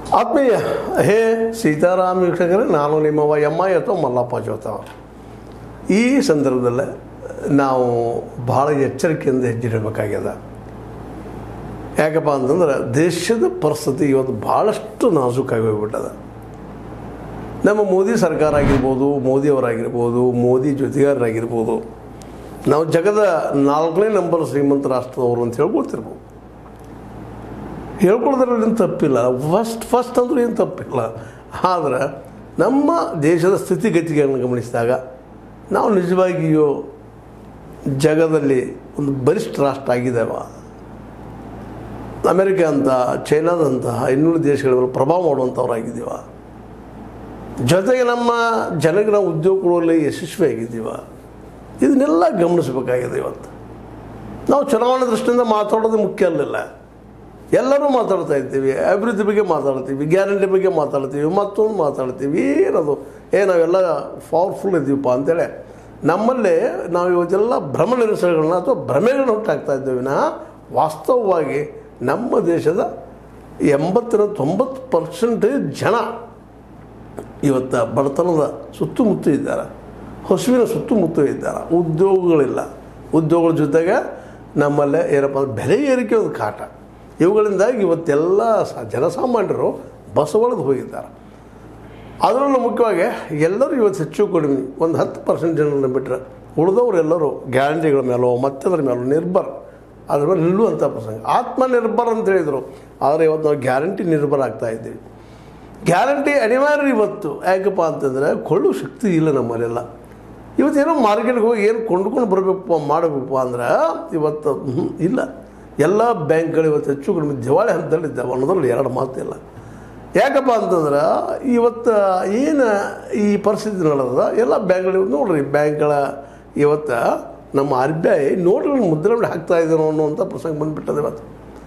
ಆತ್ಮೀಯ ಹೇ ಸೀತಾರಾಮ್ ವೀಕ್ಷಕರೇ ನಾನು ನಿಮ್ಮವ ಎಮ್ಮ ಅಥವಾ ಮಲ್ಲಪ್ಪ ಜೋತವ ಈ ಸಂದರ್ಭದಲ್ಲಿ ನಾವು ಭಾಳ ಎಚ್ಚರಿಕೆಯಿಂದ ಹೆಜ್ಜಿಡಬೇಕಾಗ್ಯದ ಯಾಕಪ್ಪ ಅಂತಂದ್ರೆ ದೇಶದ ಪರಿಸ್ಥಿತಿ ಇವತ್ತು ಭಾಳಷ್ಟು ನಾಜೂಕಾಗಿ ಹೋಗ್ಬಿಟ್ಟದ ನಮ್ಮ ಮೋದಿ ಸರ್ಕಾರ ಆಗಿರ್ಬೋದು ಮೋದಿಯವರಾಗಿರ್ಬೋದು ಮೋದಿ ಜೊತೆಗಾರರಾಗಿರ್ಬೋದು ನಾವು ಜಗದ ನಾಲ್ಕನೇ ನಂಬರ್ ಶ್ರೀಮಂತ ರಾಷ್ಟ್ರದವರು ಅಂತ ಹೇಳ್ಕೊಳ್ತಿರ್ಬೋದು ಹೇಳ್ಕೊಳ್ಳೋದ್ರಲ್ಲಿ ಏನು ತಪ್ಪಿಲ್ಲ ಫಸ್ಟ್ ಫಸ್ಟ್ ಅಂದ್ರೂ ಏನು ತಪ್ಪಿಲ್ಲ ಆದ್ರೆ ನಮ್ಮ ದೇಶದ ಸ್ಥಿತಿಗತಿಗಳನ್ನು ಗಮನಿಸಿದಾಗ ನಾವು ನಿಜವಾಗಿಯೂ ಜಗದಲ್ಲಿ ಒಂದು ಬಲಿಷ್ಠ ರಾಷ್ಟ್ರ ಆಗಿದ್ದೇವ ಅಮೆರಿಕ ಅಂತ ಚೈನಾದಂತಹ ಇನ್ನೂರು ದೇಶಗಳ ಮೇಲೆ ಪ್ರಭಾವ ಮಾಡುವಂಥವ್ರಾಗಿದ್ದೀವ ಜೊತೆಗೆ ನಮ್ಮ ಜನಕ್ಕೆ ನಾವು ಉದ್ಯೋಗ ಕೊಡುವಲ್ಲಿ ಯಶಸ್ವಿಯಾಗಿದ್ದೀವ ಇದನ್ನೆಲ್ಲ ಗಮನಿಸಬೇಕಾಗಿದೆ ಇವತ್ತು ನಾವು ಚುನಾವಣೆ ದೃಷ್ಟಿಯಿಂದ ಮಾತಾಡೋದು ಮುಖ್ಯ ಅಲ್ಲಿಲ್ಲ ಎಲ್ಲರೂ ಮಾತಾಡ್ತಾ ಇರ್ತೀವಿ ಅಭಿವೃದ್ಧಿ ಬಗ್ಗೆ ಮಾತಾಡ್ತೀವಿ ಗ್ಯಾರಂಟಿ ಬಗ್ಗೆ ಮಾತಾಡ್ತೀವಿ ಮತ್ತೊಂದು ಮಾತಾಡ್ತೀವಿ ಏನದು ಏ ನಾವೆಲ್ಲ ಪವರ್ಫುಲ್ ಇದ್ದೀವಪ್ಪ ಅಂತೇಳಿ ನಮ್ಮಲ್ಲಿ ನಾವು ಇವತ್ತೆಲ್ಲ ಭ್ರಮ ನಿರಸನಗಳನ್ನ ಅಥವಾ ಭ್ರಮೆಗಳನ್ನ ಹುಟ್ಟಾಕ್ತಾ ಇದ್ದೇವೆ ವಿನಃ ವಾಸ್ತವವಾಗಿ ನಮ್ಮ ದೇಶದ ಎಂಬತ್ತರ ತೊಂಬತ್ತು ಪರ್ಸೆಂಟೇಜ್ ಜನ ಇವತ್ತು ಬಡತನದ ಸುತ್ತಮುತ್ತ ಇದ್ದಾರೆ ಹಸುವಿನ ಸುತ್ತಮುತ್ತ ಇದ್ದಾರೆ ಉದ್ಯೋಗಗಳಿಲ್ಲ ಉದ್ಯೋಗಗಳ ಜೊತೆಗೆ ನಮ್ಮಲ್ಲೇ ಏನಪ್ಪ ಅಂದ್ರೆ ಬೆಲೆ ಏರಿಕೆ ಒಂದು ಕಾಟ ಇವುಗಳಿಂದಾಗಿ ಇವತ್ತೆಲ್ಲ ಸ ಜನಸಾಮಾನ್ಯರು ಬಸವಳಿದು ಹೋಗಿದ್ದಾರೆ ಅದರಲ್ಲೂ ಮುಖ್ಯವಾಗಿ ಎಲ್ಲರೂ ಇವತ್ತು ಹೆಚ್ಚು ಕಡಿಮೆ ಒಂದು ಹತ್ತು ಪರ್ಸೆಂಟ್ ಜನರನ್ನು ಬಿಟ್ಟರೆ ಉಳಿದವರೆಲ್ಲರೂ ಗ್ಯಾರಂಟಿಗಳ ಮೇಲೋ ಮತ್ತದ್ರ ಮೇಲೋ ನಿರ್ಭರ ಅದ್ರ ಮೇಲೆ ನಿಲ್ಲುವಂಥ ಪ್ರಸಂಗ ಆತ್ಮನಿರ್ಭರ ಅಂತ ಹೇಳಿದರು ಆದರೆ ಇವತ್ತು ನಾವು ಗ್ಯಾರಂಟಿ ನಿರ್ಭರ ಆಗ್ತಾ ಇದ್ದೀವಿ ಗ್ಯಾರಂಟಿ ಅನಿವಾರ್ಯ ಇವತ್ತು ಯಾಕಪ್ಪ ಅಂತಂದರೆ ಕೊಳ್ಳೋ ಶಕ್ತಿ ಇಲ್ಲ ನಮ್ಮಲ್ಲೆಲ್ಲ ಇವತ್ತೇನೋ ಮಾರ್ಕೆಟ್ಗೆ ಹೋಗಿ ಏನು ಕೊಂಡ್ಕೊಂಡು ಬರಬೇಕು ಮಾಡಬೇಕು ಅಂದ್ರೆ ಇವತ್ತು ಹ್ಞೂ ಇಲ್ಲ ಎಲ್ಲ ಬ್ಯಾಂಕ್ಗಳು ಇವತ್ತು ಹೆಚ್ಚು ಕಡಿಮೆ ದಿವಾಳಿ ಹಂತದಲ್ಲಿದ್ದಾವೆ ಅನ್ನೋದ್ರಲ್ಲಿ ಎರಡು ಮಾತಿಲ್ಲ ಯಾಕಪ್ಪ ಅಂತಂದ್ರೆ ಇವತ್ತು ಏನು ಈ ಪರಿಸ್ಥಿತಿ ನಡೆದ ಎಲ್ಲ ಬ್ಯಾಂಕ್ಗಳು ನೋಡ್ರಿ ಬ್ಯಾಂಕ್ಗಳ ಇವತ್ತು ನಮ್ಮ ಆರ್ ಬಿ ಐ ನೋಟ್ಗಳನ್ನ ಮುದ್ರಣೆ ಹಾಕ್ತಾ ಇದ್ದಾನೋ ಅನ್ನುವಂಥ ಪ್ರಸಂಗ ಬಂದುಬಿಟ್ಟದೆ ಇವತ್ತು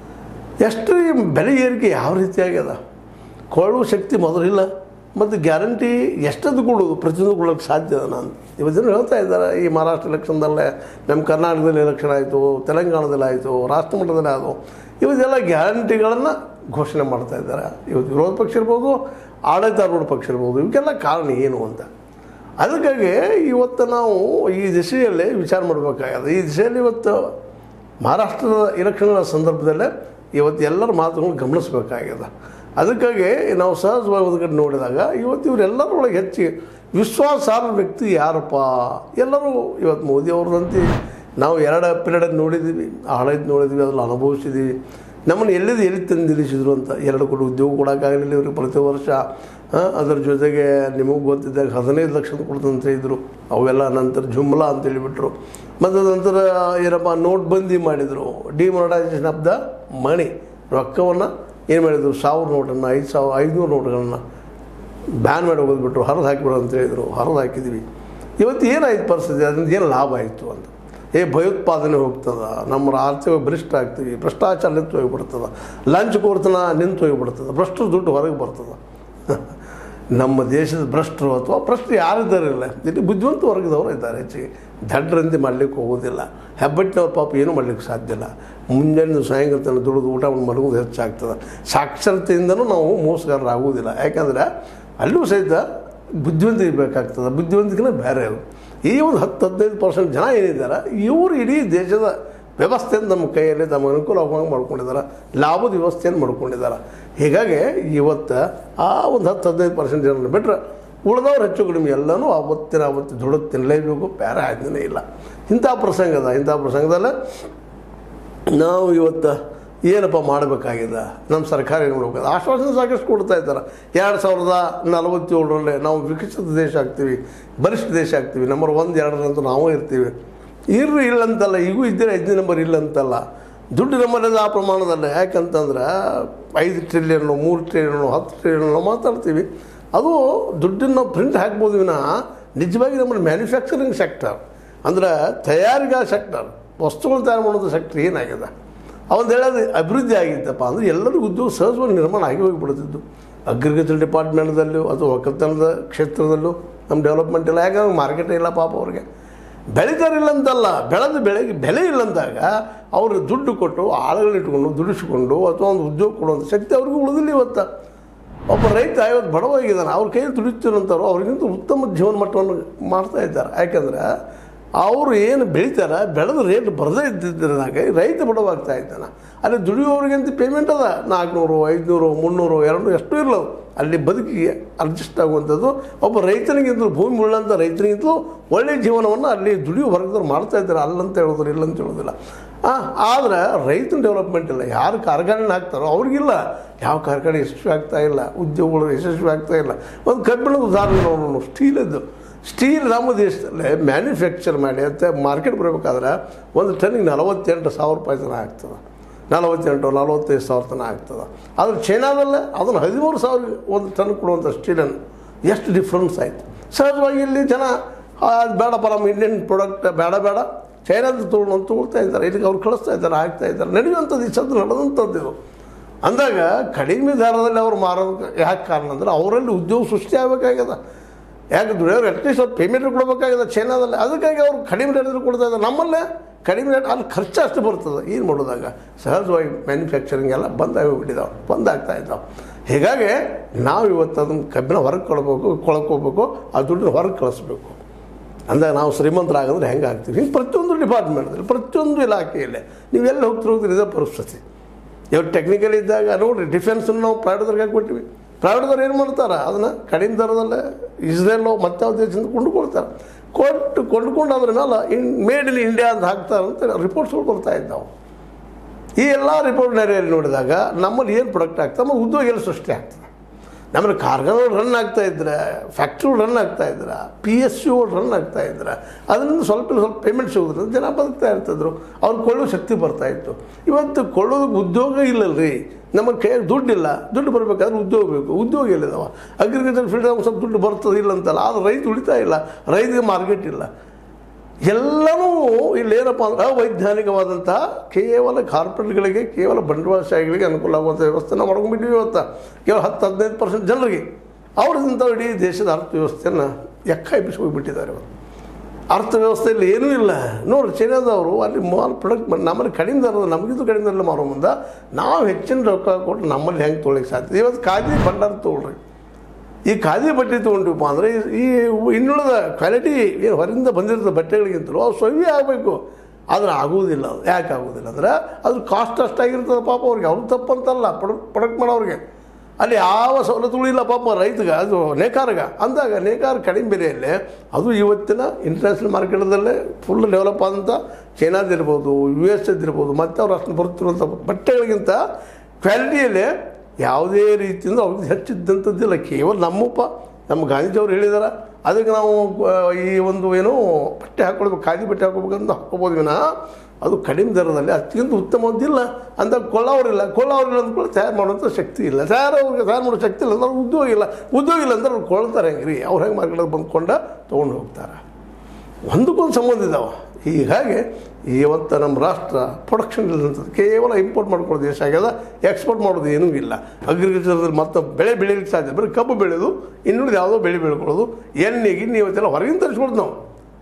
ಎಷ್ಟು ಈ ಬೆಲೆ ಏರಿಕೆ ಯಾವ ರೀತಿ ಆಗ್ಯದ ಕೊಳ್ಳುವ ಶಕ್ತಿ ಮೊದಲಿಲ್ಲ ಮತ್ತು ಗ್ಯಾರಂಟಿ ಎಷ್ಟದ್ದು ಕೊಡೋದು ಪ್ರತಿಯೊಂದು ಕೊಡೋಕ್ಕೆ ಸಾಧ್ಯ ಅದ ನಾನು ಇವತ್ತಿನ ಹೇಳ್ತಾ ಇದ್ದಾರೆ ಈ ಮಹಾರಾಷ್ಟ್ರ ಎಲೆಕ್ಷನ್ದಲ್ಲೇ ನಮ್ಮ ಕರ್ನಾಟಕದಲ್ಲಿ ಎಲೆಕ್ಷನ್ ಆಯಿತು ತೆಲಂಗಾಣದಲ್ಲಿ ಆಯಿತು ರಾಷ್ಟ್ರ ಮಟ್ಟದಲ್ಲಿ ಆಯಿತು ಇವತ್ತೆಲ್ಲ ಗ್ಯಾರಂಟಿಗಳನ್ನು ಘೋಷಣೆ ಮಾಡ್ತಾ ಇದ್ದಾರೆ ಇವತ್ತು ವಿರೋಧ ಪಕ್ಷ ಇರ್ಬೋದು ಆಡಳಿತಾರೂಢ ಪಕ್ಷ ಇರ್ಬೋದು ಇವಕ್ಕೆಲ್ಲ ಕಾರಣ ಏನು ಅಂತ ಅದಕ್ಕಾಗಿ ಇವತ್ತು ನಾವು ಈ ದಿಶೆಯಲ್ಲಿ ವಿಚಾರ ಮಾಡಬೇಕಾಗಿದೆ ಈ ದಿಶೆಯಲ್ಲಿ ಇವತ್ತು ಮಹಾರಾಷ್ಟ್ರದ ಎಲೆಕ್ಷನ್ಗಳ ಸಂದರ್ಭದಲ್ಲೇ ಇವತ್ತು ಎಲ್ಲರ ಮಾತುಗಳನ್ನು ಗಮನಿಸಬೇಕಾಗಿದೆ ಅದಕ್ಕಾಗಿ ನಾವು ಸಹಜವಾಗಿ ಒಂದು ಕಡೆ ನೋಡಿದಾಗ ಇವತ್ತು ಇವರೆಲ್ಲರೊಳಗೆ ಹೆಚ್ಚಿಗೆ ವಿಶ್ವಾಸಾರ್ಹ ವ್ಯಕ್ತಿ ಯಾರಪ್ಪ ಎಲ್ಲರೂ ಇವತ್ತು ಮೋದಿ ಅವ್ರದಂತೆ ನಾವು ಎರಡು ಪಿರಿಯಡ್ ನೋಡಿದ್ದೀವಿ ಆಡಳಿತ ನೋಡಿದ್ದೀವಿ ಅದ್ರಲ್ಲಿ ಅನುಭವಿಸಿದ್ದೀವಿ ನಮ್ಮನ್ನು ಎಲ್ಲಿದ್ದು ಎಲ್ಲಿ ತಂದು ನಿಲ್ಲಿಸಿದ್ರು ಅಂತ ಎರಡು ಕೋಟಿ ಉದ್ಯೋಗ ಕೊಡೋಕ್ಕಾಗಲಿಲ್ಲ ಇವ್ರಿಗೆ ಪ್ರತಿ ವರ್ಷ ಆ, ಅದರ ಜೊತೆಗೆ ನಿಮಗೆ ಗೊತ್ತಿದ್ದಾಗ ಹದಿನೈದು ಲಕ್ಷ ಕೊಡ್ತಂತ ಇದ್ದರು ಅವೆಲ್ಲ ನಂತರ ಜುಮ್ಲಾ ಅಂತ ಹೇಳಿಬಿಟ್ರು ಮತ್ತು ನಂತರ ಏನಪ್ಪ ನೋಟ್ಬಂದಿ ಮಾಡಿದರು ಡಿಮಾನಿಟೈಸೇಷನ್ ಆಫ್ ದ ಮಣಿ ರೊಕ್ಕವನ್ನು ಏನು ಮಾಡಿದರು ಸಾವಿರ ನೋಟನ್ನು ಐದು ಸಾವಿರ ಐದುನೂರು ನೋಟ್ಗಳನ್ನು ಬ್ಯಾನ್ ಮಾಡಿ ಹೋಗೋದ್ಬಿಟ್ರು ಹರಿದು ಹಾಕಿಬಿಡು ಅಂತ ಹೇಳಿದರು ಹರಿದು ಹಾಕಿದ್ವಿ ಇವತ್ತು ಏನಾಯ್ತು ಪರಿಸ್ಥಿತಿ ಅದರಿಂದ ಏನು ಲಾಭ ಆಯಿತು ಅಂತ ಏ ಭಯೋತ್ಪಾದನೆ ಹೋಗ್ತದ ನಮ್ಮ ಆರ್ಥಿಕ ಬಲಿಷ್ಠ ಆಗ್ತೀವಿ ಭ್ರಷ್ಟಾಚಾರ ನಿಂತು ಹೋಗಿಬಿಡ್ತದ ಲಂಚ್ ಕೋರ್ತನ ನಿಂತು ಹೋಗಿಬಿಡ್ತದ ಭ್ರಷ್ಟರ ದುಡ್ಡು ಹೊರಗೆ ಬರ್ತದೆ ನಮ್ಮ ದೇಶದ ಭ್ರಷ್ಟರು ಅಥವಾ ಭ್ರಷ್ಟರು ಯಾರಿದ್ದಾರಿಲ್ಲ ಇಲ್ಲಿ ಬುದ್ಧಿವಂತ ವರ್ಗದವರು ಇದ್ದಾರೆ ಹೆಚ್ಚಿಗೆ ದಡ್ಡರಂತೆ ಮಾಡಲಿಕ್ಕೆ ಹೋಗೋದಿಲ್ಲ ಹೆಬ್ಬಟ್ಟಿನವ್ರ ಪಾಪ ಏನೂ ಮಾಡಲಿಕ್ಕೆ ಸಾಧ್ಯ ಇಲ್ಲ ಮುಂಜಾನೆ ಸಾಯಂಕಾಲ ತನಕ ದುಡಿದು ಊಟ ಮಾಡಿ ಮಲಗೋದು ಹೆಚ್ಚಾಗ್ತದೆ ಸಾಕ್ಷರತೆಯಿಂದನೂ ನಾವು ಮೋಸಗಾರರಾಗುವುದಿಲ್ಲ ಯಾಕಂದರೆ ಅಲ್ಲೂ ಸಹಿತ ಬುದ್ಧಿವಂತ ಇರಬೇಕಾಗ್ತದೆ ಬುದ್ಧಿವಂತಿಕೆನೇ ಬೇರೆ ಅದು ಈ ಒಂದು ಹತ್ತು ಹದಿನೈದು ಪರ್ಸೆಂಟ್ ಜನ ಏನಿದ್ದಾರೆ ಇವರು ಇಡೀ ದೇಶದ ವ್ಯವಸ್ಥೆಯನ್ನು ನಮ್ಮ ಕೈಯಲ್ಲಿ ತಮ್ಮ ಅನುಕೂಲವಾಗಿ ಮಾಡ್ಕೊಂಡಿದ್ದಾರೆ ಲಾಭದ ವ್ಯವಸ್ಥೆಯನ್ನು ಮಾಡ್ಕೊಂಡಿದ್ದಾರೆ ಹೀಗಾಗಿ ಇವತ್ತು ಆ ಒಂದು ಹತ್ತು ಹದಿನೈದು ಪರ್ಸೆಂಟ್ ಜನರನ್ನು ಬಿಟ್ಟರೆ ಉಳಿದವ್ರು ಹೆಚ್ಚು ಕಡಿಮೆ ಎಲ್ಲನೂ ಆವತ್ತಿನ ಆವತ್ತು ದುಡಿದು ತಿನ್ನಲೇಬೇಕು ಬೇರೆ ಆಜ್ಞೆ ಇಲ್ಲ ಇಂಥ ಪ್ರಸಂಗದ ಇಂಥ ಪ್ರಸಂಗದಲ್ಲಿ ನಾವು ಇವತ್ತು ಏನಪ್ಪ ಮಾಡಬೇಕಾಗಿದೆ ನಮ್ಮ ಸರ್ಕಾರ ಏನು ಮಾಡಬೇಕಾಗಿದೆ ಆಶ್ವಾಸನೆ ಸಾಕಷ್ಟು ಕೊಡ್ತಾ ಇದ್ದಾರೆ ಎರಡು ಸಾವಿರದ ನಲವತ್ತೇಳರಲ್ಲೇ ನಾವು ವಿಕಸಿತ ದೇಶ ಆಗ್ತೀವಿ ಬಲಿಷ್ಠ ದೇಶ ಆಗ್ತೀವಿ ನಂಬರ್ ಒಂದು ಎರಡರಂತೂ ನಾವು ಇರ್ತೀವಿ ಇರ್ರಿ ಇಲ್ಲಂತಲ್ಲ ಈಗೂ ಇದ್ದರೆ ಐದನೇ ನಂಬರ್ ಇಲ್ಲಂತಲ್ಲ ದುಡ್ಡು ನಮ್ಮಲ್ಲಿ ಆ ಪ್ರಮಾಣದಲ್ಲ ಯಾಕಂತಂದ್ರೆ ಐದು ಟ್ರಿಲಿಯನ್ನು ಮೂರು ಟ್ರಿಲಿಯನ್ನು ಹತ್ತು ಟ್ರಿಲಿಯನ್ನು ಮಾತಾಡ್ತೀವಿ ಅದು ದುಡ್ಡನ್ನು ನಾವು ಪ್ರಿಂಟ್ ಹಾಕ್ಬೋದು ವಿನಃ ನಿಜವಾಗಿ ನಮ್ಮಲ್ಲಿ ಮ್ಯಾನುಫ್ಯಾಕ್ಚರಿಂಗ್ ಸೆಕ್ಟರ್ ಅಂದ್ರೆ ತಯಾರಿಕಾ ಸೆಕ್ಟರ್ ವಸ್ತುಗಳು ತಯಾರು ಮಾಡೋದು ಸೆಕ್ಟರ್ ಏನಾಗಿದೆ ಅವನು ಹೇಳೋದು ಅಭಿವೃದ್ಧಿ ಆಗಿತ್ತಪ್ಪ ಅಂದರೆ ಎಲ್ಲರಿಗೂ ಉದ್ಯೋಗ ಸಹಜವಾಗಿ ನಿರ್ಮಾಣ ಆಗಿ ಹೋಗಿಬಿಡ್ತಿದ್ದು ಅಗ್ರಿಕಲ್ಚರ್ ಡಿಪಾರ್ಟ್ಮೆಂಟ್ದಲ್ಲೂ ಅಥವಾ ಒಕ್ಕಲ್ತನದ ಕ್ಷೇತ್ರದಲ್ಲೂ ನಮ್ಮ ಡೆವಲಪ್ಮೆಂಟ್ ಇಲ್ಲ ಯಾಕಂದ್ರೆ ಮಾರ್ಕೆಟ್ ಇಲ್ಲ ಪಾಪ ಅವ್ರಿಗೆ ಬೆಳೀತಾರಿಲ್ಲ ಅಂತಲ್ಲ ಬೆಳೆದ ಬೆಳೆಗೆ ಬೆಲೆ ಇಲ್ಲಂದಾಗ ಅವರು ದುಡ್ಡು ಕೊಟ್ಟು ಆಳುಗಳನ್ನ ಇಟ್ಕೊಂಡು ದುಡಿಸ್ಕೊಂಡು ಅಥವಾ ಒಂದು ಉದ್ಯೋಗ ಕೊಡುವಂಥ ಶಕ್ತಿ ಅವ್ರಿಗೂ ಉಳಿದಿಲ್ಲ ಇವತ್ತು ಒಬ್ಬ ರೈತ ಇವತ್ತು ಬಡವಾಗಿದ್ದಾನೆ ಅವ್ರ ಕೈಯಲ್ಲಿ ದುಡಿತಿರೋಂಥವ್ರು ಅವ್ರಿಗಿಂತ ಉತ್ತಮ ಜೀವನ ಮಟ್ಟವನ್ನು ಮಾಡ್ತಾ ಇದ್ದಾರೆ ಯಾಕಂದ್ರೆ ಅವರು ಏನು ಬೆಳಿತಾರೆ ಬೆಳೆದ ರೇಟ್ ಬರದೇ ಇದ್ದಿದ್ದಾಗ ರೈತ ಬಡವಾಗ್ತಾ ಇದ್ದಾನೆ ಅಲ್ಲಿ ದುಡಿಯೋರಿಗಂತ ಪೇಮೆಂಟ್ ಅದ ನಾಲ್ಕುನೂರು ಐದುನೂರು ಮುನ್ನೂರು ಎರಡು ಎಷ್ಟು ಇರಲವು ಅಲ್ಲಿ ಬದುಕಿಗೆ ಅಡ್ಜಸ್ಟ್ ಆಗುವಂಥದ್ದು ಒಬ್ಬ ರೈತನಿಗಿಂತಲೂ ಭೂಮಿ ಉಳ್ಳಂಥ ರೈತನಿಗಿಂತಲೂ ಒಳ್ಳೆಯ ಜೀವನವನ್ನು ಅಲ್ಲಿ ದುಡಿಯೋ ವರ್ಗದವ್ರು ಮಾಡ್ತಾ ಇದ್ದಾರೆ ಅಲ್ಲಂತ ಹೇಳೋದಿಲ್ಲ ಇಲ್ಲಂತ ಹೇಳೋದಿಲ್ಲ ಆದರೆ ರೈತನ ಡೆವಲಪ್ಮೆಂಟ್ ಇಲ್ಲ ಯಾರು ಕಾರ್ಖಾನೆ ಹಾಕ್ತಾರೋ ಅವ್ರಿಗಿಲ್ಲ ಯಾವ ಕಾರ್ಖಾನೆ ಯಶಸ್ವಿ ಆಗ್ತಾ ಇಲ್ಲ ಉದ್ಯೋಗಗಳು ಯಶಸ್ವಿ ಆಗ್ತಾ ಇಲ್ಲ ಒಂದು ಕಬ್ಬಿಣದ ಉದಾಹರಣೆ ನೋಡೋಣ ಸ್ಟೀಲದ್ದು ಸ್ಟೀಲ್ ನಮ್ಮ ದೇಶದಲ್ಲಿ ಮ್ಯಾನುಫ್ಯಾಕ್ಚರ್ ಮಾಡಿ ಅಂತ ಮಾರ್ಕೆಟ್ ಬರಬೇಕಾದ್ರೆ ಒಂದು ಟನ್ನಿಗೆ ನಲವತ್ತೆಂಟು ಸಾವಿರ ರೂಪಾಯಿ ತನಕ ಆಗ್ತದೆ ನಲವತ್ತೆಂಟು ನಲವತ್ತೈದು ಸಾವಿರ ತನಕ ಆಗ್ತದೆ ಆದರೆ ಚೈನಾದಲ್ಲೇ ಅದನ್ನು ಹದಿಮೂರು ಸಾವಿರ ಒಂದು ಟನ್ ಕೊಡುವಂಥ ಸ್ಟೀಲನ್ನು ಎಷ್ಟು ಡಿಫ್ರೆನ್ಸ್ ಆಯಿತು ಸಹಜವಾಗಿ ಇಲ್ಲಿ ಜನ ಆ, ಅದು ಬೇಡಪ್ಪ ನಮ್ಮ ಇಂಡಿಯನ್ ಪ್ರಾಡಕ್ಟ್ ಬೇಡ ಬೇಡ ಚೈನಾದ ತೊಗೊಂಡು ಅಂತ ತೊಗೊಳ್ತಾ ಇದ್ದಾರೆ ಇಲ್ಲಿಗೆ ಅವ್ರು ಕಳಿಸ್ತಾ ಇದ್ದಾರೆ ಹಾಕ್ತಾ ಇದ್ದಾರೆ ನಡೆಯುವಂಥದ್ದು ಈ ಸದ್ದು ನಡೆದಂಥದ್ದು ಇದು ಅಂದಾಗ ಕಡಿಮೆ ದರದಲ್ಲಿ ಅವ್ರು ಮಾರೋದಕ್ಕೆ ಯಾಕೆ ಕಾರಣ ಅಂದ್ರೆ ಅವರಲ್ಲಿ ಉದ್ಯೋಗ ಸೃಷ್ಟಿ ಆಗಬೇಕಾಗ್ಯದ ಯಾಕೆ ದುಡಿಯೋರು ಅಟ್ಲೀಸ್ಟ್ ಅವ್ರು ಪೇಮೆಂಟ್ ಕೊಡಬೇಕಾಗಿದೆ ಚೈನಾದಲ್ಲಿ ಅದಕ್ಕಾಗಿ ಅವ್ರು ಕಡಿಮೆ ರೇಟಲ್ಲಿ ಕೊಡ್ತಾ ಇದ್ದಾರೆ ನಮ್ಮಲ್ಲೇ ಕಡಿಮೆ ರೇಟ್ ಅಲ್ಲಿ ಖರ್ಚು ಅಷ್ಟು ಬರ್ತದೆ ಏನು ಮಾಡೋದಾಗ ಸಹಜವಾಗಿ ಮ್ಯಾನುಫ್ಯಾಕ್ಚರಿಂಗ್ ಎಲ್ಲ ಬಂದ್ ಆಗಿಬಿಟ್ಟಿದ್ದಾವೆ ಬಂದ್ ಆಗ್ತಾ ಇದ್ದಾವೆ ಹೀಗಾಗಿ ನಾವು ಇವತ್ತು ಅದನ್ನು ಕಬ್ಬಿಣ ಹೊರಗೆ ಕೊಡಬೇಕು ಕೊಳಕೋಬೇಕು ಆ ದುಡ್ಡನ್ನ ಹೊರಗೆ ಕಳಿಸ್ಬೇಕು ಅಂದಾಗ ನಾವು ಶ್ರೀಮಂತರಾಗಂದ್ರೆ ಹೆಂಗೆ ಆಗ್ತೀವಿ ಹಿಂಗೆ ಪ್ರತಿಯೊಂದು ಡಿಪಾರ್ಟ್ಮೆಂಟ್ದಲ್ಲಿ ಪ್ರತಿಯೊಂದು ಇಲಾಖೆಯಲ್ಲಿ ನೀವು ಎಲ್ಲಿ ಹೋಗ್ತಿರೋ ಹೋಗ್ತೀರಿ ಇದೇ ಪರಿಸ್ಥಿತಿ ಇವಾಗ ಟೆಕ್ನಿಕಲ್ ಇದ್ದಾಗ ನೋಡಿರಿ ಡಿಫೆನ್ಸನ್ನು ನಾವು ಪ್ರೈವೇಟ್ದವ್ರಿಗೆ ಕೊಟ್ಟಿವಿ ಪ್ರೈವೇಟ್ದವ್ರು ಏನು ಮಾಡ್ತಾರೆ ಅದನ್ನು ಕಡಿಮೆ ದರದಲ್ಲೇ ಇಸ್ರೇಲೋ ಮತ್ತಾವ ದೇಶದಿಂದ ಕೊಂಡುಕೊಳ್ತಾರೆ ಕೊಟ್ಟು ಕೊಂಡ್ಕೊಂಡು ಅದ್ರ ಮೇಲೆ ಇನ್ ಮೇಡ್ ಇನ್ ಇಂಡಿಯಾ ಅಂತ ಹಾಕ್ತಾರೆ ಅಂತ ರಿಪೋರ್ಟ್ಸ್ಗಳು ಬರ್ತಾ ಇದ್ದಾವೆ ಈ ಎಲ್ಲ ರಿಪೋರ್ಟ್ ನೆರೆಯಲ್ಲಿ ನೋಡಿದಾಗ ನಮ್ಮಲ್ಲಿ ಏನು ಪ್ರಾಡಕ್ಟ್ ಆಗ್ತದೆ ನಮ್ಮ ಉದ್ಯೋಗ ಎಲ್ಲಿ ಸೃಷ್ಟಿ ಆಗ್ತದೆ ನಮ್ಮಲ್ಲಿ ಕಾರ್ಖಾನೆಗಳು ರನ್ ಆಗ್ತಾ ಇದ್ರೆ ಫ್ಯಾಕ್ಟ್ರಿಗಳು ರನ್ ಆಗ್ತಾ ಇದ್ರೆ ಪಿ ಎಸ್ ಸಿಗಳು ರನ್ ಆಗ್ತಾ ಇದ್ರೆ ಅದರಿಂದ ಸ್ವಲ್ಪ ಸ್ವಲ್ಪ ಪೇಮೆಂಟ್ ಸಿಗೋದ್ರಿಂದ ಜನ ಬದುಕ್ತಾ ಇರ್ತಿದ್ರು ಅವ್ರು ಕೊಳ್ಳೋ ಶಕ್ತಿ ಬರ್ತಾ ಇತ್ತು ಇವತ್ತು ಕೊಳ್ಳೋದಕ್ಕೆ ಉದ್ಯೋಗ ಇಲ್ಲಲ್ರಿ ನಮ್ಮ ಕೈಯಾಗ ದುಡ್ಡಿಲ್ಲ ದುಡ್ಡು ಬರಬೇಕಾದ್ರೆ ಉದ್ಯೋಗ ಬೇಕು ಉದ್ಯೋಗ ಎಲ್ಲಿದಾವ ಅಗ್ರಿಕಲ್ಚರ್ ಫೀಲ್ಡ್ ಸ್ವಲ್ಪ ದುಡ್ಡು ಬರ್ತದೆ ಇಲ್ಲ ಅಂತಲ್ಲ ಆದರೆ ರೈತ ಉಳಿತಾ ಇಲ್ಲ ರೈತಗೆ ಮಾರ್ಕೆಟ್ ಇಲ್ಲ ಎಲ್ಲನೂ ಇಲ್ಲೇನಪ್ಪ ಅಂದ್ರೆ ಅವೈಜ್ಞಾನಿಕವಾದಂತಹ ಕೇವಲ ಕಾರ್ಪೊರೇಟ್ಗಳಿಗೆ ಕೇವಲ ಬಂಡವಾಳಶಾಹಿಗಳಿಗೆ ಅನುಕೂಲ ಆಗುವಂಥ ವ್ಯವಸ್ಥೆ ನಾವು ಮಾಡ್ಕೊಂಡ್ಬಿಟ್ಟಿವಿ ಇವತ್ತು ಕೇವಲ ಹತ್ತು ಹದಿನೈದು ಪರ್ಸೆಂಟ್ ಜನರಿಗೆ ಅವ್ರದಿಂದ ಇಡೀ ದೇಶದ ಅರ್ಥವ್ಯವಸ್ಥೆಯನ್ನು ಎಕ್ಕ ಎಬ್ಬಿಸಿ ಹೋಗಿಬಿಟ್ಟಿದ್ದಾರೆ ಇವತ್ತು ಅರ್ಥವ್ಯವಸ್ಥೆಯಲ್ಲಿ ಏನೂ ಇಲ್ಲ ನೋಡ್ರಿ ಚೈನಾದವರು ಅಲ್ಲಿ ಮಾಲ್ ಪ್ರಾಡಕ್ಟ್ ನಮ್ಮಲ್ಲಿ ಕಡಿಮೆ ದರದ ನಮಗಿಂತ ಕಡಿಮೆ ದರದಲ್ಲಿ ಮಾರೋ ಮುಂದೆ ನಾವು ಹೆಚ್ಚಿನ ರೊಕ್ಕ ಕೊಟ್ಟು ನಮ್ಮಲ್ಲಿ ಹೆಂಗೆ ತೊಗೊಳಕ್ಕೆ ಸಾಧ್ಯ ಇವತ್ತು ಖಾದಿ ಭಂಡಾರ ತೊಗೊಳ್ರಿ ಈ ಖಾದಿ ಬಟ್ಟೆ ತೊಗೊಂಡಿವಪ್ಪ ಅಂದರೆ ಈ ಇನ್ನುಳಿದ ಕ್ವಾಲಿಟಿ ಏನು ಹೊರಗಿಂದ ಬಂದಿರೋ ಬಟ್ಟೆಗಳಿಗಿಂತಲೂ ಅವು ಸೊಯ್ವಿ ಆಗಬೇಕು ಆದರೆ ಆಗುವುದಿಲ್ಲ ಅದು ಯಾಕೆ ಆಗೋದಿಲ್ಲ ಅಂದರೆ ಅದ್ರ ಕಾಸ್ಟ್ ಅಷ್ಟಾಗಿರ್ತದೆ ಪಾಪ ಅವ್ರಿಗೆ ಅವ್ರು ತಪ್ಪಂತಲ್ಲ ಪ್ರೊಡಕ್ಟ್ ಪ್ರೊಡಕ್ಟ್ ಮಾಡೋರಿಗೆ ಅಲ್ಲಿ ಯಾವ ಸವಲತ್ತುಗಳು ಇಲ್ಲ ಪಾಪ ರೈತಗೆ ಅದು ನೇಕಾರಗ ಅಂದಾಗ ನೇಕಾರ ಕಡಿಮೆ ಬೆಲೆಯಲ್ಲೇ ಅದು ಇವತ್ತಿನ ಇಂಟರ್ನ್ಯಾಷನಲ್ ಮಾರ್ಕೆಟದಲ್ಲೇ ಫುಲ್ ಡೆವಲಪ್ ಆದಂಥ ಚೈನಾದಿರ್ಬೋದು ಯು ಎಸ್ ಎದ್ದಿರ್ಬೋದು ಮತ್ತು ಅವ್ರು ಅಷ್ಟು ಬರುತ್ತಿರುವಂಥ ಬಟ್ಟೆಗಳಿಗಿಂತ ಕ್ವಾಲಿಟಿಯಲ್ಲೇ ಯಾವುದೇ ರೀತಿಯಿಂದ ಅವ್ರಿಗೆ ಹೆಚ್ಚಿದ್ದಂಥದ್ದಿಲ್ಲ ಕೇವಲ ನಮ್ಮಪ್ಪ ನಮ್ಮ ಗಾಂಧೀಜಿಯವರು ಹೇಳಿದಾರ ಅದಕ್ಕೆ ನಾವು ಆ, ಈ ಒಂದು ಏನು ಬಟ್ಟೆ ಹಾಕ್ಕೊಳ್ಬೇಕು ಖಾದಿ ಬಟ್ಟೆ ಹಾಕೋಬೇಕಂತ ಹಾಕೋಬೋದು ವಿನ ಅದು ಕಡಿಮೆ ದರದಲ್ಲಿ ಅತ್ಯಂತ ಉತ್ತಮವಾದಿಲ್ಲ ಅಂತ ಕೊಳ್ಳೋರಿಲ್ಲ ಕೊಳ್ಳೋರಿಲ್ಲ ಅಂದ್ಕೊಳ್ಳಿ ತಯಾರು ಮಾಡುವಂಥ ಶಕ್ತಿ ಇಲ್ಲ ತಯಾರು ಅವ್ರಿಗೆ ತಯಾರು ಮಾಡೋ ಶಕ್ತಿ ಇಲ್ಲ ಅಂದ್ರೆ ಅವ್ರಿಗೆ ಉದ್ಯೋಗ ಇಲ್ಲ ಉದ್ಯೋಗ ಇಲ್ಲ ಅಂದ್ರೆ ಅವ್ರು ಕೊಳ್ತಾರೆ ಹೆಂಗೆ ರೀ ಅವ್ರು ಹೆಂಗೆ ಮಾರ್ಕೆಟಿಗೆ ಬಂದ್ಕೊಂಡ ತೊಗೊಂಡು ಹೋಗ್ತಾರೆ ಒಂದಕ್ಕೊಂದು ಸಂಬಂಧ ಇದ್ದಾವೆ ಹೀಗಾಗಿ ಇವತ್ತು ನಮ್ಮ ರಾಷ್ಟ್ರ ಪ್ರೊಡಕ್ಷನ್ ಇಲ್ಲದಂಥದ್ದು ಕೇವಲ ಇಂಪೋರ್ಟ್ ಮಾಡ್ಕೊಳ್ಳೋ ದೇಶ ಆಗ್ಯದ ಎಕ್ಸ್ಪೋರ್ಟ್ ಮಾಡೋದು ಏನೂ ಇಲ್ಲ ಅಗ್ರಿಕಲ್ಚರ್ದಲ್ಲಿ ಮತ್ತೆ ಬೆಳೆ ಬೆಳೀಲಿಕ್ಕೆ ಸಾಧ್ಯ ಬರೀ ಕಬ್ಬು ಬೆಳೆಯೋದು ಇನ್ನುಳಿದ ಯಾವುದೋ ಬೆಳೆ ಬೆಳ್ಕೊಳ್ಳೋದು ಎಣ್ಣೆ ಗಿಣ್ಣೆ ಇವತ್ತೆಲ್ಲ ಹೊರಗಿಂದ ತರಿಸ್ಕೊಡ್ದು ನಾವು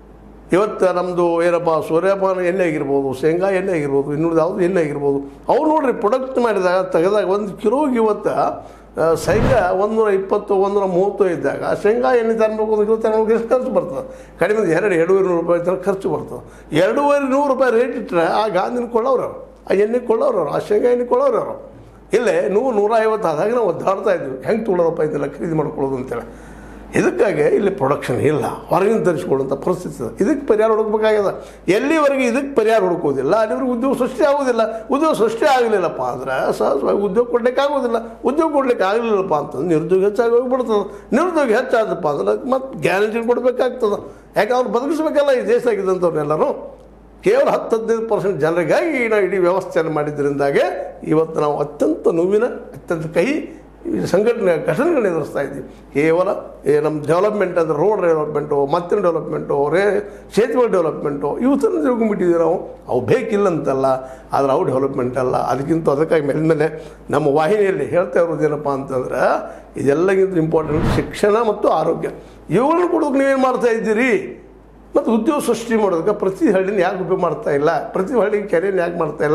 ಇವತ್ತು ನಮ್ಮದು ಏನಪ್ಪ ಸೂರ್ಯಪಾನ ಎಣ್ಣೆ ಆಗಿರ್ಬೋದು ಶೇಂಗಾ ಎಣ್ಣೆ ಆಗಿರ್ಬೋದು ಇನ್ನುಳಿದ ಯಾವುದು ಎಣ್ಣೆ ಆಗಿರ್ಬೋದು ಅವು ನೋಡ್ರಿ ಪ್ರೊಡಕ್ಟ್ ಮಾಡಿದಾಗ ತೆಗೆದಾಗ ಒಂದು ಕಿಲೋಗೆ ಇವತ್ತು ಆ, ಶೇಂಗಾ ಒಂದೂರ ಇಪ್ಪತ್ತು ಒಂದೂರ ಮೂವತ್ತು ಇದ್ದಾಗ ಶೇಂಗಾ ಎಣ್ಣೆ ತರಬೇಕು ಒಂದು ಕಿಲೋ ತರಬೇಕು ಎಷ್ಟು ಖರ್ಚು ಬರ್ತದೆ ಕಡಿಮೆ ಎರಡು ಎರಡೂವರೆ ನೂರು ರೂಪಾಯಿ ತನಕ ಖರ್ಚು ಬರ್ತದೆ ಎರಡೂವರೆ ನೂರು ರೂಪಾಯಿ ರೇಟ್ ಇಟ್ಟರೆ ಆ ಗಾಂಧಿನ ಕೊಳ್ಳೋರು ಅವ್ರು. ಆ ಎಣ್ಣೆ ಕೊಳ್ಳೋರು ಅವ್ರು. ಆ ಶೇಂಗಾ ಎಣ್ಣೆ ಕೊಳ್ಳೋರು ಅವರು ಇಲ್ಲೇ ನೂರು ನೂರ ಐವತ್ತು ಆದಾಗ ನಾವು ಒದ್ದಾಡ್ತಾ ಇದ್ವಿ ಹೆಂಗೆ ತೊಗೊಳೋದಪ್ಪ ಇದೆಲ್ಲ ಖರೀದಿ ಮಾಡ್ಕೊಳ್ಳೋದು ಅಂತೇಳಿ ಇದಕ್ಕಾಗಿ ಇಲ್ಲಿ ಪ್ರೊಡಕ್ಷನ್ ಇಲ್ಲ ಹೊರಗಿನ ತರಿಸ್ಕೊಳ್ಳುವಂಥ ಪರಿಸ್ಥಿತಿ ಇದೆ ಇದಕ್ಕೆ ಪರಿಹಾರ ಹುಡುಕ್ಬೇಕಾಗ್ಯದ ಎಲ್ಲಿವರೆಗೆ ಇದಕ್ಕೆ ಪರಿಹಾರ ಹುಡುಕೋದಿಲ್ಲ ಅಲ್ಲಿವರೆಗೆ ಉದ್ಯೋಗ ಸೃಷ್ಟಿ ಆಗೋದಿಲ್ಲ ಉದ್ಯೋಗ ಸೃಷ್ಟಿ ಆಗಲಿಲ್ಲಪ್ಪ ಅಂದ್ರೆ ಸಹಜವಾಗಿ ಉದ್ಯೋಗ ಕೊಡ್ಲಿಕ್ಕೆ ಆಗೋದಿಲ್ಲ ಉದ್ಯೋಗ ಕೊಡ್ಲಿಕ್ಕೆ ಆಗಲಿಲ್ಲಪ್ಪ ಅಂತಂದ್ರೆ ನಿರುದ್ಯೋಗ ಹೆಚ್ಚಾಗಿ ಹೋಗ್ಬಿಡ್ತದೆ ನಿರುದ್ಯೋಗ ಹೆಚ್ಚಾದಪ್ಪ ಅಂದ್ರೆ ಮತ್ತೆ ಗ್ಯಾರಂಟಿ ಕೊಡಬೇಕಾಗ್ತದೆ ಯಾಕೆ ಅವ್ರು ಬದುಕಿಸ್ಬೇಕಲ್ಲ ಈ ದೇಶದಾಗಿದ್ದಂಥವ್ರನ್ನೆಲ್ಲರೂ ಕೇವಲ ಹತ್ತು ಹದಿನೈದು ಪರ್ಸೆಂಟ್ ಜನರಿಗಾಗಿ ನಾವು ಇಡೀ ವ್ಯವಸ್ಥೆಯನ್ನು ಮಾಡಿದ್ದರಿಂದಾಗೆ ಇವತ್ತು ನಾವು ಅತ್ಯಂತ ನೋವಿನ ಅತ್ಯಂತ ಕಹಿ ಈ ಸಂಘಟನೆ ಘಟನೆಗಳನ್ನ ಎದುರಿಸ್ತಾ ಇದ್ದೀವಿ ಕೇವಲ ಈ ನಮ್ಮ ಡೆವಲಪ್ಮೆಂಟ್ ಅಂದರೆ ರೋಡ್ ಡೆವಲಪ್ಮೆಂಟು ಮತ್ತಿನ ಡೆವಲಪ್ಮೆಂಟು ರೇ ಸೇತುವೆ ಡೆವಲಪ್ಮೆಂಟು ಇವತ್ತನ್ನು ತಿಳ್ಕೊಂಡ್ಬಿಟ್ಟಿದ್ದೀವಿ ನಾವು ಅವು ಬೇಕಿಲ್ಲ ಅಂತಲ್ಲ ಆದರೆ ಅವು ಡೆವಲಪ್ಮೆಂಟ್ ಅಲ್ಲ ಅದಕ್ಕಿಂತ ಅದಕ್ಕಾಗಿ ಮೇಲ್ಮೇಲೆ ನಮ್ಮ ವಾಹಿನಿಯಲ್ಲಿ ಹೇಳ್ತಾ ಇರೋದು ಏನಪ್ಪ ಅಂತಂದ್ರೆ ಇದೆಲ್ಲಕ್ಕಿಂತ ಇಂಪಾರ್ಟೆಂಟ್ ಶಿಕ್ಷಣ ಮತ್ತು ಆರೋಗ್ಯ ಇವುಗಳನ್ನ ಕೊಡೋಕೆ ನೀವೇನು ಮಾಡ್ತಾ ಇದ್ದೀರಿ ಮತ್ತು ಉದ್ಯೋಗ ಸೃಷ್ಟಿ ಮಾಡೋದಕ್ಕೆ ಪ್ರತಿ ಹಳ್ಳಿನ ಯಾಕೆ ಉಪಯೋಗ ಮಾಡ್ತಾ ಇಲ್ಲ ಪ್ರತಿ ಹಳ್ಳಿಗೆ ಕೆರೆಯನ್ನು ಯಾಕೆ ಮಾಡ್ತಾ ಇಲ್ಲ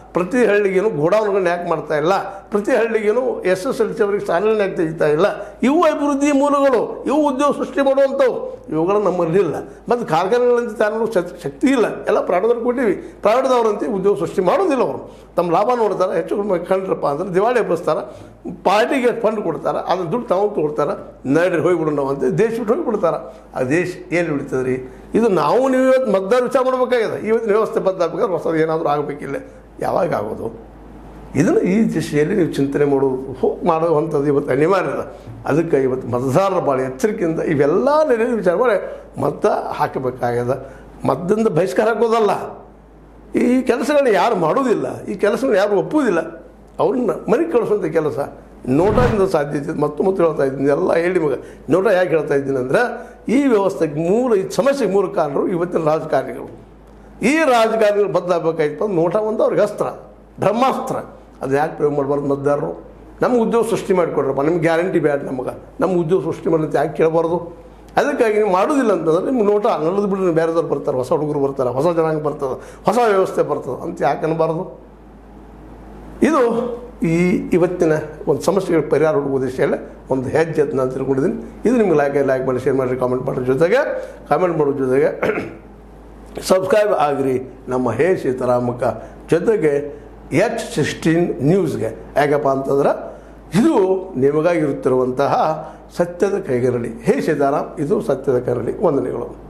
ಪ್ರತಿ ಹಳ್ಳಿಗೇನು ಗೋಡೌನ್ಗಳನ್ನ ಯಾಕೆ ಮಾಡ್ತಾ ಇಲ್ಲ ಪ್ರತಿ ಹಳ್ಳಿಗೇನು ಎಸ್ ಎಸ್ ಎಲ್ ಸಿ ಅವರಿಗೆ ಶಾಲೆಗಳನ್ನ ಯಾಕೆ ತೆಗಿತಾ ಇಲ್ಲ ಇವು ಅಭಿವೃದ್ಧಿ ಮೂಲಗಳು ಇವು ಉದ್ಯೋಗ ಸೃಷ್ಟಿ ಮಾಡುವಂಥವು ಇವುಗಳು ನಮ್ಮಲ್ಲಿ ಇಲ್ಲ ಮತ್ತು ಕಾರ್ಖಾನೆಗಳಂತ ತಾನು ಶಕ್ತಿ ಇಲ್ಲ ಎಲ್ಲ ಪ್ರೈವೇಟ್ದವ್ರು ಕೊಟ್ಟಿವಿ ಪ್ರೈವೇಟ್ದವ್ರಂತೆ ಉದ್ಯೋಗ ಸೃಷ್ಟಿ ಮಾಡೋದಿಲ್ಲ ಅವರು ತಮ್ಮ ಲಾಭ ನೋಡ್ತಾರೆ ಹೆಚ್ಚು ಕಡಿಮೆ ಕಂಡ್ರಪ್ಪ ಅಂದ್ರೆ ದಿವಾಳಿ ಹಬ್ಬಿಸ್ತಾರೆ ಪಾರ್ಟಿಗೆ ಫಂಡ್ ಕೊಡ್ತಾರೆ ಅದ್ರ ದುಡ್ಡು ತಾವು ಕೊಡ್ತಾರೆ ನಡ್ರಿ ಹೋಗ್ಬಿಡು ನಾವು ಅಂತ ದೇಶ ಬಿಟ್ಟು ಹೋಗ್ಬಿಡ್ತಾರೆ ಆ ದೇಶ ಏನು ಉಳಿತದೆ ರೀ ಇದು ನಾವು ನೀವು ಇವತ್ತು ಮತದಾರ ವಿಚಾರ ಮಾಡ್ಬೇಕಾಗಿದೆ ಇವತ್ತಿನ ವ್ಯವಸ್ಥೆ ಬದಲಾಗಬೇಕಾದ್ರೆ ಹೊಸದು ಏನಾದರೂ ಆಗಬೇಕಿಲ್ಲ ಯಾವಾಗ ಆಗೋದು ಇದನ್ನು ಈ ದಿಶೆಯಲ್ಲಿ ನೀವು ಚಿಂತನೆ ಮಾಡೋದು ಹೋಗಿ ಮಾಡುವಂಥದ್ದು ಇವತ್ತು ಅನಿವಾರ್ಯ ಇದೆ. ಅದಕ್ಕೆ ಇವತ್ತು ಮತದಾರರ ಭಾಳ ಎಚ್ಚರಿಕೆಯಿಂದ ಇವೆಲ್ಲ ನೆಲೆಯಲ್ಲಿ ವಿಚಾರ ಮಾಡಿ ಮತ ಹಾಕಬೇಕಾಗ್ಯದ ಮತದಿಂದ ಬಹಿಷ್ಕಾರ ಹಾಕೋದಲ್ಲ ಈ ಕೆಲಸಗಳನ್ನ ಯಾರು ಮಾಡೋದಿಲ್ಲ ಈ ಕೆಲಸಗಳನ್ನ ಯಾರು ಒಪ್ಪುವುದಿಲ್ಲ ಅವ್ರನ್ನ ಮನೆ ಕಳಿಸುವಂಥ ಕೆಲಸ ನೋಟದಿಂದ ಸಾಧ್ಯತೆ ಇದೆ. ಮತ್ತು ಮತ್ತು ಹೇಳ್ತಾ ಇದ್ದೀನಿ ಎಲ್ಲ ಹೇಳಿ ಮಗ ನೋಟ ಯಾಕೆ ಹೇಳ್ತಾ ಇದ್ದೀನಿ ಅಂದ್ರೆ ಈ ವ್ಯವಸ್ಥೆಗೆ ಮೂಲ ಈ ಸಮಸ್ಯೆಗೆ ಮೂಲ ಕಾರಣರು ಇವತ್ತಿನ ರಾಜಕಾರಣಿಗಳು ಈ ರಾಜಕಾರಣಿಗಳು ಬದಲಾಗಬೇಕಾಯ್ತು ಅಂದ್ರೆ ನೋಟ ಒಂದು ಅವ್ರಿಗೆ ಅಸ್ತ್ರ ಬ್ರಹ್ಮಾಸ್ತ್ರ ಅದು ಯಾಕೆ ಪ್ರಯೋಗ ಮಾಡಬಾರ್ದು ಮತದಾರರು ನಮ್ಗೆ ಉದ್ಯೋಗ ಸೃಷ್ಟಿ ಮಾಡಿಕೊಡ್ರಪ್ಪ ನಮ್ಗೆ ಗ್ಯಾರಂಟಿ ಬ್ಯಾಡ ನಮಗೆ ನಮ್ಮ ಉದ್ಯೋಗ ಸೃಷ್ಟಿ ಮಾಡಂತ ಯಾಕೆ ಕೇಳಬಾರ್ದು ಅದಕ್ಕಾಗಿ ನೀವು ಮಾಡೋದಿಲ್ಲ ಅಂತಂದ್ರೆ ನಿಮ್ಗೆ ನೋಟ ನಲ್ಲದು ಬಿಡ್ರಿ ಬೇರೆದವ್ರು ಬರ್ತಾರೆ ಹೊಸ ಹುಡುಗರು ಬರ್ತಾರೆ ಹೊಸ ಜನಾಂಗ ಬರ್ತದೆ ಹೊಸ ವ್ಯವಸ್ಥೆ ಬರ್ತದೆ ಅಂತ ಯಾಕೆ ಅನ್ನಬಾರ್ದು ಇದು ಈ ಇವತ್ತಿನ ಒಂದು ಸಮಸ್ಯೆಗಳ ಪರಿಹಾರ ಹುಡುಕುವ ದಿಶೆಯಲ್ಲಿ ಒಂದು ಹೆಜ್ಜೆ ಅಂತ ನಾನು ತಿಳ್ಕೊಂಡಿದ್ದೀನಿ ಇದು ನಿಮ್ಗೆ ಲೈಕ್ ಲೈಕ್ ಮಾಡಿ ಶೇರ್ ಮಾಡಿರಿ ಕಾಮೆಂಟ್ ಮಾಡೋದ್ರ ಜೊತೆಗೆ ಕಾಮೆಂಟ್ ಮಾಡೋ ಜೊತೆಗೆ ಸಬ್ಸ್ಕ್ರೈಬ್ ಆಗಿರಿ ನಮ್ಮ ಹೇ ಸೀತಾರಾಮಕ್ಕ ಜೊತೆಗೆ ಎಚ್ ಸಿಕ್ಸ್ಟೀನ್ ನ್ಯೂಸ್ಗೆ ಯಾಕಪ್ಪ ಅಂತಂದ್ರೆ ಇದು ನಿಮಗಾಗಿರುತ್ತಿರುವಂತಹ ಸತ್ಯದ ಕೈಗರಡಿ ಹೇ ಸೀತಾರಾಮ್ ಇದು ಸತ್ಯದ ಕೈಗರಡಿ ವಂದನೆಗಳು